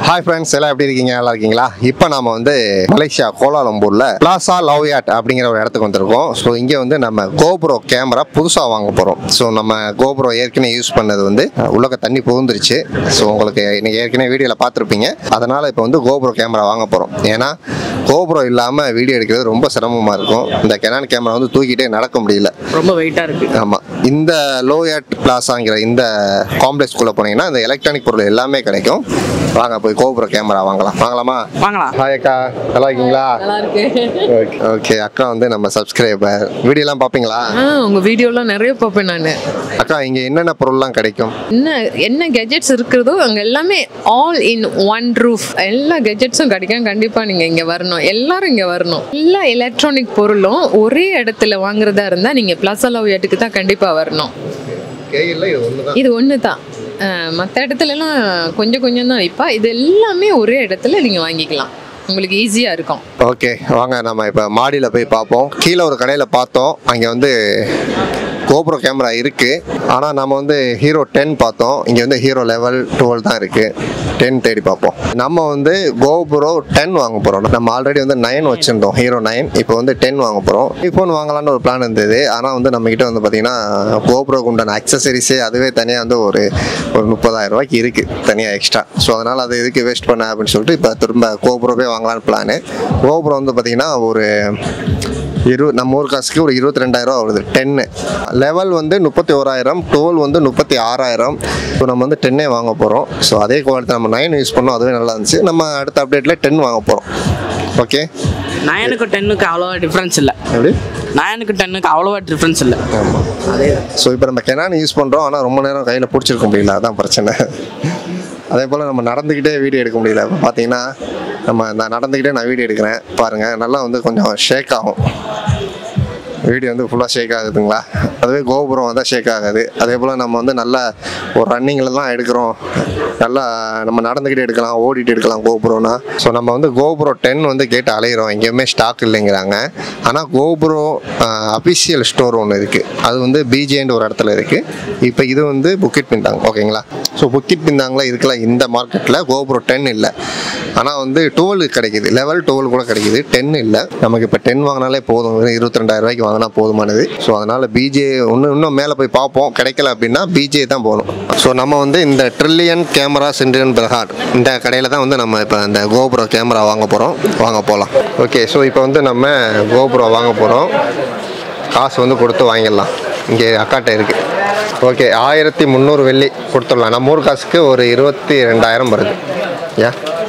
Hi friends எல்லாம் எப்படி இருக்கீங்க நல்லா இருக்கீங்களா இப்போ நாம வந்து மலேசியா கோலாலம்பூர்ல பிளாசா லவ்யாட் அப்படிங்கிற ஒரு இடத்துக்கு வந்திருக்கோம் ஸோ இங்கே வந்து நம்ம கோப்ரோ கேமரா புதுசாக வாங்க போகிறோம் ஸோ நம்ம கோப்ரோ ஏற்கனவே யூஸ் பண்ணது வந்து அஹ், உள்ளக்க தண்ணி புகுந்துருச்சு ஸோ உங்களுக்கு நீங்கள் ஏற்கனவே வீடியோவில் பார்த்துருப்பீங்க அதனால் இப்போ வந்து கோப்ரோ கேமரா வாங்க போகிறோம் ஏன்னா கோப்ரோ இல்லாமல் வீடியோ எடுக்கிறது ரொம்ப சிரமமாக இருக்கும் இந்த கெனான் கேமரா வந்து தூக்கிட்டே நடக்க முடியல ரொம்ப வெயிட்டாக இருக்கு ஆமாம் இந்த லோயாட் பிளாஸாங்கிற இந்த காம்ப்ளெக்ஸ்குள்ளே போனீங்கன்னா இந்த எலக்ட்ரானிக் பொருள் எல்லாமே கிடைக்கும் வாங்க போய் கோபுர கேமரா வாங்கலாம் வாங்கலாமா வாங்கலாம் ஹாய் அக்கா நல்லா இருக்கீங்களா நல்லா இருக்கு ஓகே ஓகே அக்கா வந்து நம்ம சப்ஸ்கிரைபர் வீடியோலாம் பார்ப்பீங்களா ஆ உங்க வீடியோலாம் நிறைய பார்ப்பேன் நான் அக்கா இங்கே என்னென்ன பொருள்லாம் கிடைக்கும் என்ன என்ன கெஜெட்ஸ் இருக்கிறதோ அங்க எல்லாமே ஆல் இன் ஒன் ரூஃப் எல்லா கெஜெட்ஸும் கிடைக்கும் கண்டிப்பா நீங்க இங்க வரணும் எல்லாரும் இங்க வரணும் எல்லா எலக்ட்ரானிக் பொருளும் ஒரே இடத்துல வாங்குறதா இருந்தா நீங்க பிளாசா லவ்யாட்டுக்கு தான் கண்டிப்பா வரணும் கேயில் இது ஒன்று தான் இது ஒன்று தான் மற்ற இடத்துலலாம் கொஞ்சம் கொஞ்சம் தான் வைப்பா இது எல்லாமே ஒரே இடத்துல நீங்க வாங்கிக்கலாம் உங்களுக்கு ஈஸியா இருக்கும் ஓகே வாங்க நம்ம இப்போ மாடியில் போய் பார்ப்போம் கீழே ஒரு கடையில் பார்த்தோம் அங்கே வந்து கோப்ரோ கேமரா இருக்குது ஆனால் நம்ம வந்து ஹீரோ டென் பார்த்தோம் இங்கே வந்து ஹீரோ லெவல் டுவெல் தான் இருக்குது டென் தேடி பார்ப்போம் நம்ம வந்து கோப்ரோ டென் வாங்க போகிறோம் நம்ம ஆல்ரெடி வந்து நைன் வச்சுருந்தோம் ஹீரோ நைன் இப்போ வந்து டென் வாங்க போகிறோம் ஐஃபோன் வாங்கலாம்னு ஒரு பிளான் இருந்தது ஆனால் வந்து நம்மக்கிட்ட வந்து பார்த்திங்கன்னா கோப்ரோக்கு உண்டான அக்சசரிஸே அதுவே தனியாக வந்து ஒரு ஒரு முப்பதாயிரம் ரூபாய்க்கு இருக்குது தனியாக எக்ஸ்ட்ரா ஸோ அதனால் அதை எதுக்கு வேஸ்ட் பண்ண அப்படின்னு சொல்லிட்டு இப்போ திரும்ப கோப்ரோவே வாங்கலாம்னு பிளானு கோப்ரோ வந்து பார்த்திங்கன்னா ஒரு இரு நம்ம ஊர் காசுக்கு ஒரு இருபத்தி ரெண்டாயிரம் வருது டென்னு லெவல் வந்து முப்பத்தி ஓராயிரம் டுவெல் வந்து முப்பத்தி ஆறாயிரம் இப்போ நம்ம வந்து டென்னே வாங்க போகிறோம் ஸோ அதே குவாலிட்டி நம்ம நைன் யூஸ் பண்ணோம் அதுவே நல்லா இருந்துச்சு நம்ம அடுத்த அப்டேட்டில் டென் வாங்க போகிறோம் ஓகே நயனுக்கு டென்னுக்கு அவ்வளோவா டிஃப்ரென்ஸ் இல்லை எப்படி நயனுக்கு டென்னுக்கு அவ்வளோவா டிஃப்ரென்ஸ் இல்லை ஆமாம் அதே ஸோ இப்போ நம்ம கெனான் யூஸ் பண்ணுறோம் ஆனால் ரொம்ப நேரம் கையில் பிடிச்சிருக்க முடியல அதான் பிரச்சனை அதே போல் நம்ம நடந்துக்கிட்டே வீடியோ எடுக்க முடியல இப்போ பார்த்தீங்கன்னா நம்ம நான் நடந்துக்கிட்டே நான் வீடியோ எடுக்கிறேன் பாருங்கள் நல்லா வந்து கொஞ்சம் ஷேக் ஆகும் வீடியோ வந்து ஃபுல்லாக ஷேக் ஆகுதுங்களா அதுவே கோபுரம் வந்தால் ஷேக் ஆகாது அதே போல் நம்ம வந்து நல்லா ஒரு ரன்னிங்கில் தான் எடுக்கிறோம் நல்லா நம்ம நடந்துக்கிட்டே எடுக்கலாம் ஓடிட்டு எடுக்கலாம் கோபுரோனா ஸோ நம்ம வந்து கோபுரோ டென் வந்து கேட்டு அலையிறோம் எங்கேயுமே ஸ்டாக் இல்லைங்கிறாங்க ஆனால் கோபுரோ அஃபிஷியல் ஸ்டோர் ஒன்று இருக்குது அது வந்து பிஜேன்ற ஒரு இடத்துல இருக்குது இப்போ இது வந்து புக்கிட் பின்தாங் ஓகேங்களா ஸோ புக்கிட் பின்தாங்கில் இதுக்கெல்லாம் இந்த மார்க்கெட்டில் கோபுரோ டென் இல்லை ஆனால் வந்து டுவெல் கிடைக்குது லெவல் டுவெல் கூட கிடைக்குது டென் இல்லை நமக்கு இப்போ டென் வாங்கினாலே போதும் இருபத்தி ரெண்டாயிரம் ரூபாய்க்கு வாங்கினா போதுமானது ஸோ அதனால் பிஜே இன்னும் இன்னும் மேலே போய் பார்ப்போம் கிடைக்கல அப்படின்னா பிஜே தான் போகணும் ஸோ நம்ம வந்து இந்த ட்ரில்லியன் கேமரா சென்ட்ரியன் பெர்ஹாட் இந்த கடையில் தான் வந்து நம்ம இப்போ இந்த கோபுரம் கேமரா வாங்க போகிறோம் வாங்க போகலாம் ஓகே ஸோ இப்போ வந்து நம்ம கோபுரம் வாங்க போகிறோம் காசு வந்து கொடுத்து வாங்கிடலாம் இங்கே அக்காட்ட இருக்குது ஓகே ஆயிரத்தி முந்நூறு வெள்ளி கொடுத்துடலாம் நம்ம ஊர் காசுக்கு ஒரு இருபத்தி ரெண்டாயிரம் வருது yeah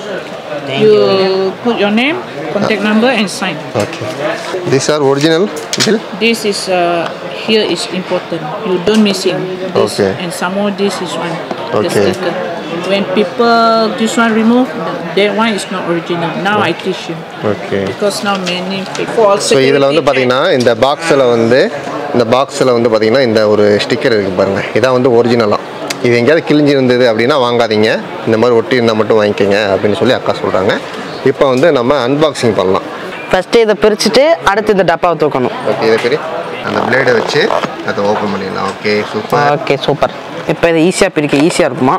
You put your name, contact number, and sign. Okay this are original bill This is uh, here is important. You don't missing this, Okay. and some more this is one. The Okay. sticker. When people this one remove, that one is not original. Now I teach you okay because now many people. So இதில் வந்து பார்த்தீங்கன்னா இந்த பாக்ஸில் வந்து இந்த பாக்ஸில் வந்து பார்த்தீங்கன்னா இந்த ஒரு ஸ்டிக்கர் இருக்குது பாருங்கள் இதான் வந்து ஒரிஜினலாக இது எங்கேயாவது கிழிஞ்சி இருந்தது அப்படின்னா வாங்காதீங்க இந்த மாதிரி ஒட்டி இருந்தால் மட்டும் வாங்கிக்கோங்க அப்படின்னு சொல்லி அக்கா சொல்கிறாங்க இப்போ வந்து நம்ம அன்பாக்சிங் பண்ணலாம் ஃபஸ்ட்டு இதை பிரிச்சுட்டு அடுத்து இந்த டப்பாவை தூக்கணும் ஓகே இதை பெரிய அந்த பிளேடை வச்சு அதை ஓப்பன் பண்ணிடலாம் ஓகே சூப்பர் ஓகே சூப்பர் இப்போ இதை ஈஸியாக பிரிக்க ஈஸியாக இருக்குமா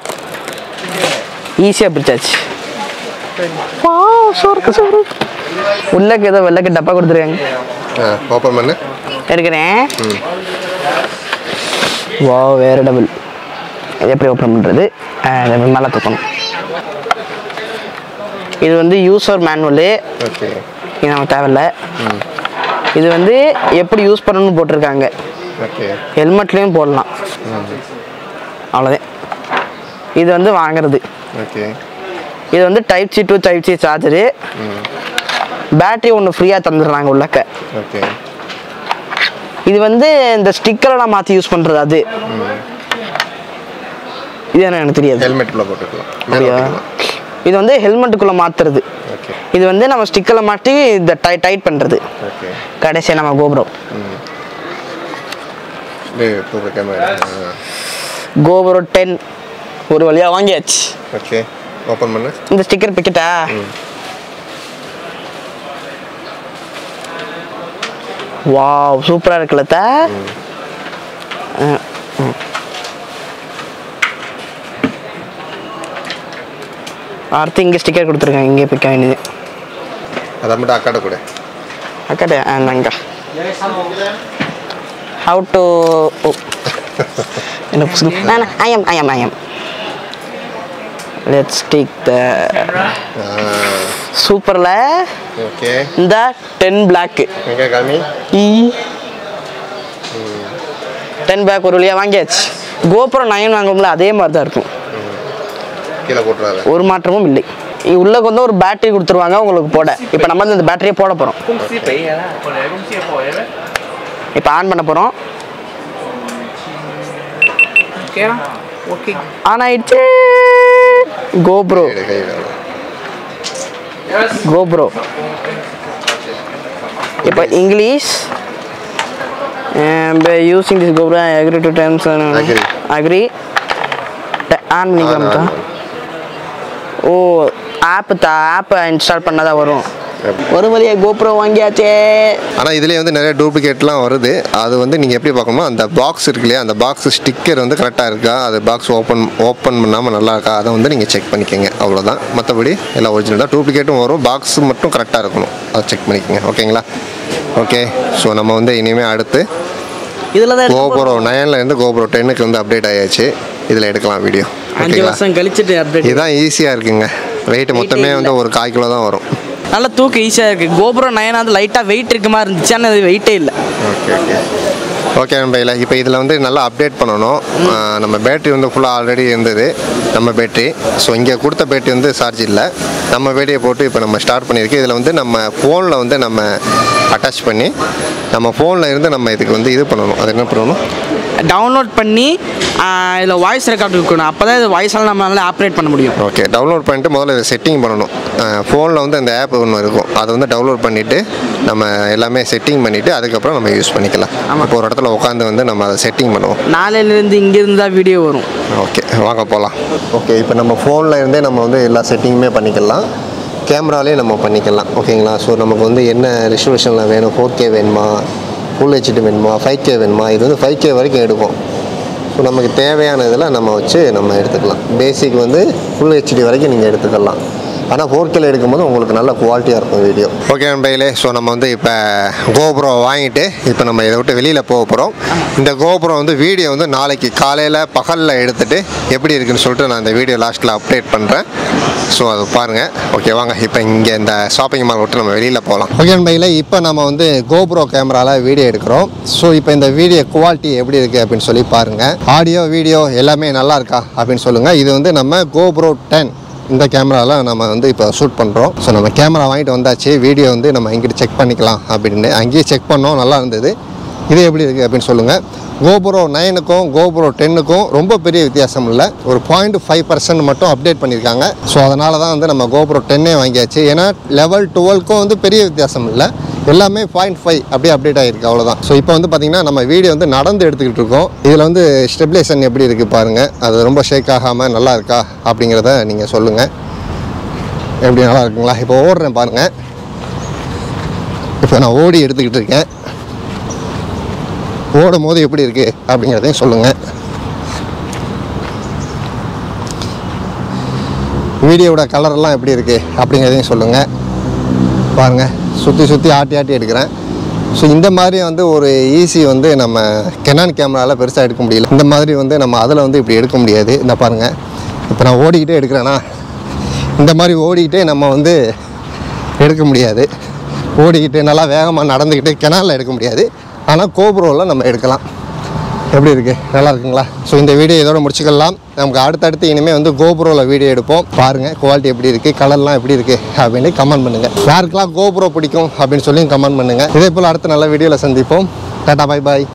ஈஸியாக பிரிச்சாச்சு சோறு சோறு உள்ளக்கு ஏதோ வெள்ளக்கு டப்பா கொடுத்துருக்காங்க ஓப்பன் பண்ணு எடுக்கிறேன் வா வேறு டபுள் இது எப்படி ஓப்பன் பண்ணுறது மேலே தூக்கணும் இது வந்து யூசர் மேனுவலு ஓகே இது நமக்கு தேவையில்ல இது வந்து எப்படி யூஸ் பண்ணணும்னு போட்டிருக்காங்க ஓகே ஹெல்மெட்லேயும் போடலாம் அவ்வளோதான் இது வந்து வாங்குறது ஓகே இது வந்து type C to type C charger battery ஒன்று ஃப்ரீயாக தந்துடுறாங்க உள்ளக்க ஓகே இது வந்து இந்த ஸ்டிக்கரெல்லாம் மாற்றி யூஸ் பண்ணுறது அது இது என்ன எனக்கு தெரியாது ஹெல்மெட்டுக்குள்ளே போட்டுக்கலாம் மேலே அப்படியா ஒட்டிக்கலாம். இது வந்து ஹெல்மெட்டுக்குள்ளே மாற்றுறது ஓகே இது வந்து நம்ம ஸ்டிக்கரில் மாட்டி இந்த டை டைட் பண்ணுறது ஓகே கடைசியாக நம்ம கோபுரம் டேய் தூக்க கேமரா கோபுரம் டென் ஒரு வழியாக வாங்கியாச்சு ஓகே ஓப்பன் பண்ணு இந்த ஸ்டிக்கர் பிக்கெட்டா வாவ் சூப்பராக இருக்குல்ல தா அடுத்து இங்கே ஸ்டிக்கர் கொடுத்துருக்காங்க இங்கே பிக்க வேண்டியது அதை மட்டும் அக்காட்ட கூட அக்கடே நாங்க ஹவு டு என்ன புதுசு I'm I'm I'm let's take the சூப்பரில் ஓகே இந்த டென் பிளாக்கு எங்கே காமி டென் பேக் ஒரு வழியாக வாங்கியாச்சு கோபுரம் நயன் வாங்குவோம்ல அதே மாதிரி தான் இருக்கும் கீழே போட்டுறாரு ஒரு மாற்றமும் இல்லை இ- உள்ள வந்து ஒரு பேட்டரி கொடுத்துருவாங்க உங்களுக்கு போட இப்போ நம்ம வந்து இந்த பேட்டரியை போட போகிறோம் இப்போ ஆன் பண்ண போகிறோம் Okay lah. Working. ஆன் ஆயிடுச்சு கோப்ரோ கையில் கோப்ரோ இப்போ English using this GoPro agree two times Agree. Agree on பண்ணிக்கலாம்க்கா ஓ ஆப்பு தா ஆப்பை இன்ஸ்டால் பண்ணால் தான் வரும் ஒரு வழியா கோப்ரோ வாங்கியாச்சே ஆனால் இதுலேயே வந்து நிறைய டூப்ளிகேட்லாம் வருது அது வந்து நீங்கள் எப்படி பார்க்கணும்னா அந்த பாக்ஸ் இருக்கு இல்லையா அந்த பாக்ஸ் ஸ்டிக்கர் வந்து கரெக்டாக இருக்கா அது பாக்ஸ் ஓப்பன் ஓப்பன் பண்ணாமல் நல்லா இருக்கா அதை வந்து நீங்கள் செக் பண்ணிக்கோங்க அவ்வளோதான் மற்றபடி எல்லாம் ஒரிஜினல் தான் டூப்ளிகேட்டும் வரும் பாக்ஸ் மட்டும் கரெக்டாக இருக்கணும் அதை செக் பண்ணிக்கோங்க ஓகேங்களா ஓகே ஸோ நம்ம வந்து இனிமேல் அடுத்து இதில் தான் கோபுரோ நயனில் இருந்து கோபுரோ டென்னுக்கு வந்து அப்டேட் ஆயாச்சு இதில் எடுக்கலாம் வீடியோ அஞ்சு ஓகேங்களா வருஷம் கழிச்சிட்டு அப்டேட் இதுதான் ஈஸியாக இருக்குங்க வெயிட் மொத்தமே வந்து ஒரு கால் கிலோ தான் வரும் நல்ல தூக்க ஈஸியாக இருக்குது கோபுரம் நயனா வந்து லைட்டாக வெயிட் இருக்க மாதிரி இருந்துச்சு ஆனால் அது வெயிட்டே இல்லை ஓகே ஓகே ஓகே நம்பையில் இப்போ இதில் வந்து நல்லா அப்டேட் பண்ணணும் ஆஹ் நம்ம பேட்டரி வந்து ஃபுல்லாக ஆல்ரெடி இருந்தது நம்ம பேட்டரி ஸோ இங்கே கொடுத்த பேட்டரி வந்து சார்ஜ் இல்லை நம்ம பேட்டரியை போட்டு இப்போ நம்ம ஸ்டார்ட் பண்ணியிருக்கு இதில் வந்து நம்ம ஃபோனில் வந்து நம்ம அட்டாச் பண்ணி நம்ம ஃபோனில் இருந்து நம்ம இதுக்கு வந்து இது பண்ணணும் அது என்ன பண்ணணும் டவுன்லோட் பண்ணி இதில் வாய்ஸ் ரெக்கார்ட் இருக்கணும் அப்போ தான் இது வாய்ஸால் நம்மளால ஆப்ரேட் பண்ண முடியும் ஓகே டவுன்லோட் பண்ணிட்டு முதல்ல இதை செட்டிங் பண்ணணும் ஃபோனில் வந்து அந்த ஆப் ஒன்று இருக்கும் அதை வந்து டவுன்லோட் பண்ணிவிட்டு நம்ம எல்லாமே செட்டிங் பண்ணிவிட்டு அதுக்கப்புறம் நம்ம யூஸ் பண்ணிக்கலாம் இப்போ ஒரு இடத்துல உட்காந்து வந்து நம்ம அதை செட்டிங் பண்ணுவோம் நாளையிலேருந்து இங்கேருந்து தான் வீடியோ வரும் ஓகே வாங்க போகலாம் ஓகே இப்போ நம்ம ஃபோனில் இருந்தே நம்ம வந்து எல்லா செட்டிங்குமே பண்ணிக்கலாம் கேமராலே நம்ம பண்ணிக்கலாம் ஓகேங்களா ஸோ நமக்கு வந்து என்ன ரெசல்யூஷனில் வேணும் ஃபோர் கே வேணுமா ஃபுல் ஹெச்டி வேணுமா ஃபைவ் கே வேணுமா இது வந்து ஃபைவ் கே வரைக்கும் எடுக்கும் ஸோ நமக்கு தேவையான இதில் நம்ம வச்சு நம்ம எடுத்துக்கலாம் பேசிக் வந்து ஃபுல் ஹெச்டி வரைக்கும் நீங்கள் எடுத்துக்கலாம் ஆனால் ஃபோர் கேல எடுக்கும்போது உங்களுக்கு நல்ல குவாலிட்டியாக இருக்கும் வீடியோ ஓகே நண்பையிலே ஸோ நம்ம வந்து இப்போ கோபுரோ வாங்கிட்டு இப்போ நம்ம இதை விட்டு வெளியில் போக போகிறோம் இந்த கோபுரம் வந்து வீடியோ வந்து நாளைக்கு காலையில் பகலில் எடுத்துட்டு எப்படி இருக்குன்னு சொல்லிட்டு நான் இந்த வீடியோ லாஸ்ட்டில் அப்டேட் பண்ணுறேன் ஸோ அது பாருங்கள் ஓகே வாங்க இப்போ இங்கே இந்த ஷாப்பிங் மால் விட்டு நம்ம வெளியில் போகலாம் ஓகே நண்பையில் இப்போ நம்ம வந்து கோப்ரோ கேமராவில் வீடியோ எடுக்கிறோம் ஸோ இப்போ இந்த வீடியோ குவாலிட்டி எப்படி இருக்குது அப்படின்னு சொல்லி பாருங்கள் ஆடியோ வீடியோ எல்லாமே நல்லா இருக்கா அப்படின்னு சொல்லுங்கள் இது வந்து நம்ம கோப்ரோ டென் இந்த கேமராவில் நம்ம வந்து இப்போ ஷூட் பண்ணுறோம் ஸோ நம்ம கேமரா வாங்கிட்டு வந்தாச்சு வீடியோ வந்து நம்ம இங்கிட்டு செக் பண்ணிக்கலாம் அப்படின்னு அங்கேயே செக் பண்ணோம் நல்லா இருந்தது இது எப்படி இருக்குது அப்படின்னு சொல்லுங்கள் கோபுரோ நைனுக்கும் கோபுரோ டென்னுக்கும் ரொம்ப பெரிய வித்தியாசம் இல்லை ஒரு பாயிண்ட் ஃபைவ் பர்சன்ட் மட்டும் அப்டேட் பண்ணியிருக்காங்க ஸோ அதனால தான் வந்து நம்ம கோபுரோ டென்னே வாங்கியாச்சு ஏன்னா லெவல் டுவெல்க்கும் வந்து பெரிய வித்தியாசம் இல்லை எல்லாமே பாயிண்ட் ஃபைவ் அப்படியே அப்டேட் ஆகிருக்கு அவ்வளோதான் ஸோ இப்போ வந்து பார்த்திங்கன்னா நம்ம வீடியோ வந்து நடந்து எடுத்துக்கிட்டு இருக்கோம் இதில் வந்து ஸ்டெபிலேஷன் எப்படி இருக்குது பாருங்கள் அது ரொம்ப ஷேக் ஆகாமல் நல்லா இருக்கா அப்படிங்கிறத நீங்கள் சொல்லுங்கள் எப்படி நல்லா இருக்குங்களா இப்போ ஓடுறேன் பாருங்கள் இப்போ நான் ஓடி எடுத்துக்கிட்டு இருக்கேன் ஓடும் போது எப்படி இருக்குது அப்படிங்கிறதையும் சொல்லுங்கள் வீடியோவோட கலரெல்லாம் எப்படி இருக்குது அப்படிங்கிறதையும் சொல்லுங்கள் பாருங்கள் சுற்றி சுற்றி ஆட்டி ஆட்டி எடுக்கிறேன் ஸோ இந்த மாதிரி வந்து ஒரு ஈஸி வந்து நம்ம கெனான் கேமராவில் பெருசாக எடுக்க முடியல இந்த மாதிரி வந்து நம்ம அதில் வந்து இப்படி எடுக்க முடியாது இந்த பாருங்கள் இப்போ நான் ஓடிக்கிட்டே எடுக்கிறேன்னா இந்த மாதிரி ஓடிக்கிட்டே நம்ம வந்து எடுக்க முடியாது ஓடிக்கிட்டு நல்லா வேகமாக நடந்துக்கிட்டு கெனாலில் எடுக்க முடியாது ஆனால் கோபுரோவில் நம்ம எடுக்கலாம் எப்படி இருக்குது நல்லா இருக்குங்களா ஸோ இந்த வீடியோ இதோட முடிச்சுக்கலாம் நமக்கு அடுத்தடுத்து இனிமேல் வந்து கோபுரோவில் வீடியோ எடுப்போம் பாருங்கள் குவாலிட்டி எப்படி இருக்குது கலர்லாம் எப்படி இருக்குது அப்படின்னு கமெண்ட் பண்ணுங்கள் யாருக்கெல்லாம் கோபுரோ பிடிக்கும் அப்படின்னு சொல்லி கமெண்ட் பண்ணுங்கள் இதே போல் அடுத்த நல்ல வீடியோவில் சந்திப்போம் டாட்டா பை பாய்